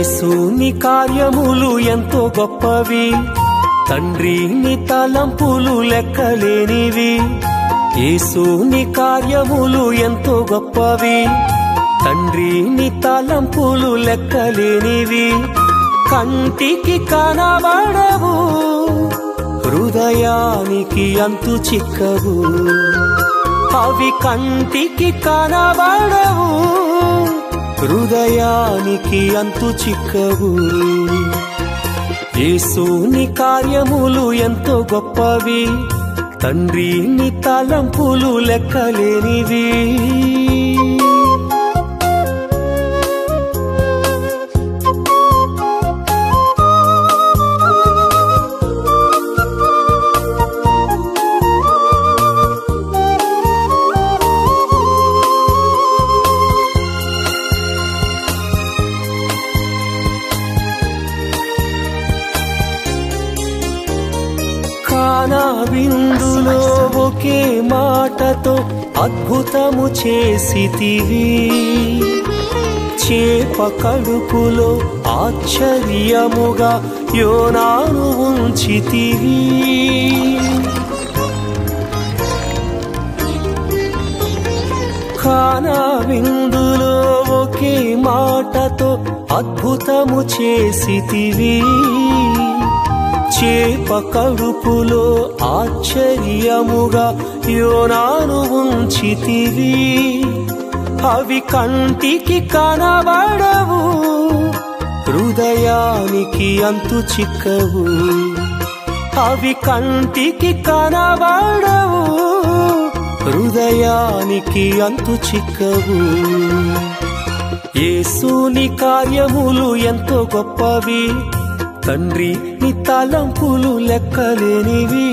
యేసుని కార్యములు ఎంతో గొప్పవి తండ్రి నీ తలంపులు లెక్కలేనివి యేసుని కార్యములు ఎంతో గొప్పవి తండ్రి నీ తలంపులు లెక్కలేనివి కంటికి కనబడవు హృదయానికి అంతు చిక్కవు అవి కంటికి కనబడవు హృదయానికి అంతు చిక్కవు యేసుని కార్యములు ఎంతో గొప్పవి తండ్రి నీ తలంపులు లెక్కలేనివి కానా విందులో ఒకే మాటతో అద్భుతము చేసితివి చేప కడుపులో ఆశ్చర్యముగా యోనాను ఉంచితివి కానా విందులో ఒకే మాటతో అద్భుతము చేసితివి చేప కడుపులో ఆశ్చర్యముగా యోనాను ఉంచితివి అవి కంటికి కనబడవు హృదయానికి అంతు చిక్కవు అవి కంటికి కనబడవు హృదయానికి అంతు చిక్కవు యేసుని కార్యములు ఎంతో గొప్పవి తండ్రి నీ తలంపులు లెక్కలేనివి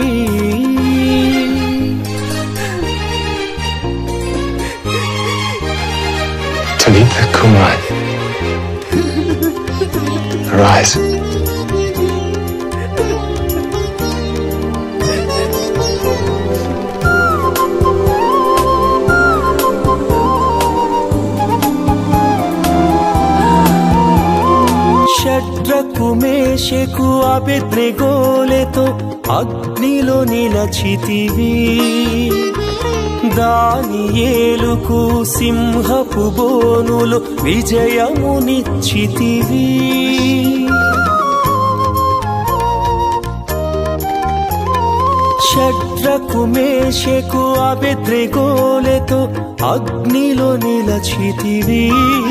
Talitha Kumai. Arise. షడ్రకు మేషకు అభిద్రిగోలెతో అగ్నిలో నిలచితివి దాని ఏలుకు సింహపు బోనులు విజయమునిచ్చితివి షడ్రకు మేషకు అభిద్రిగోలెతో అగ్నిలో నిలచితివి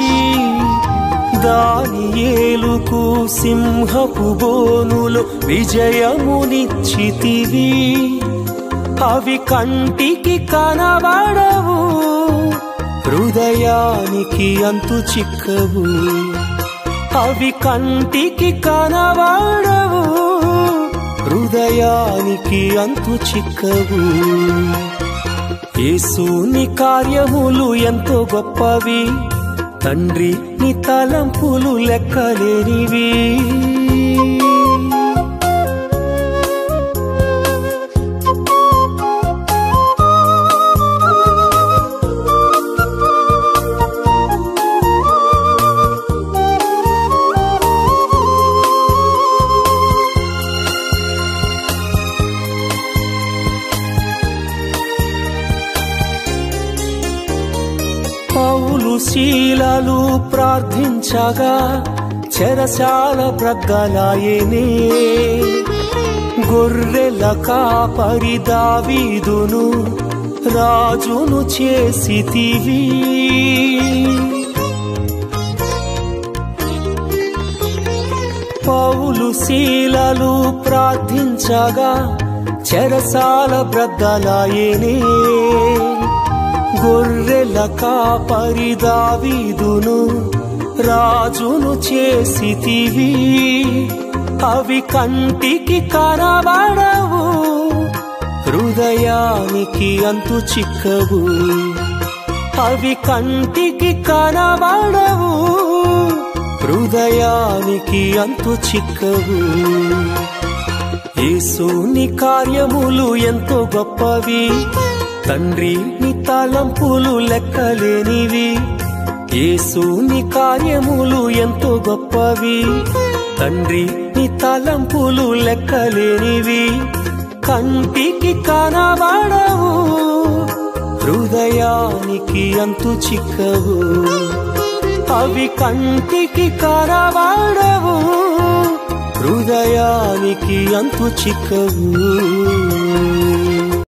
దాని ఏలుకు సింహపు బోనులు విజయమునిచ్చితివి అవి కంటికి కనబడవు హృదయానికి అంతు చిక్కవు అవి కంటికి కనబడవు హృదయానికి అంతు చిక్కవు యేసుని కార్యములు ఎంతో గొప్పవి తండ్రి నీ తలంపులు లెక్కలేనివి పౌలు శీలలు ప్రార్థించగా చెరసాల ప్రగ్గలాయనే గొర్రెల కాపరి దావీదును రాజును చేసితివి పౌలు శీలలు ప్రార్థించగా చెరసాల బ్రద్దలాయనే గొర్రెల కాపరి దావీదును రాజును చేసితివి అవి కంటికి కనబడవు హృదయానికి అంతు చిక్కవు అవి కంటికి కనబడవు హృదయానికి అంతు చిక్కవు యేసుని కార్యములు ఎంతో గొప్పవి తండ్రి నీ తలంపులు లెక్కలేనివి యేసుని కార్యములు ఎంతో గొప్పవి తండ్రి నీ తలంపులు లెక్కలేనివి కంటికి కనబడవు హృదయానికి అంతు చిక్కవు అవి కంటికి కనబడవు హృదయానికి అంతు చిక్కవు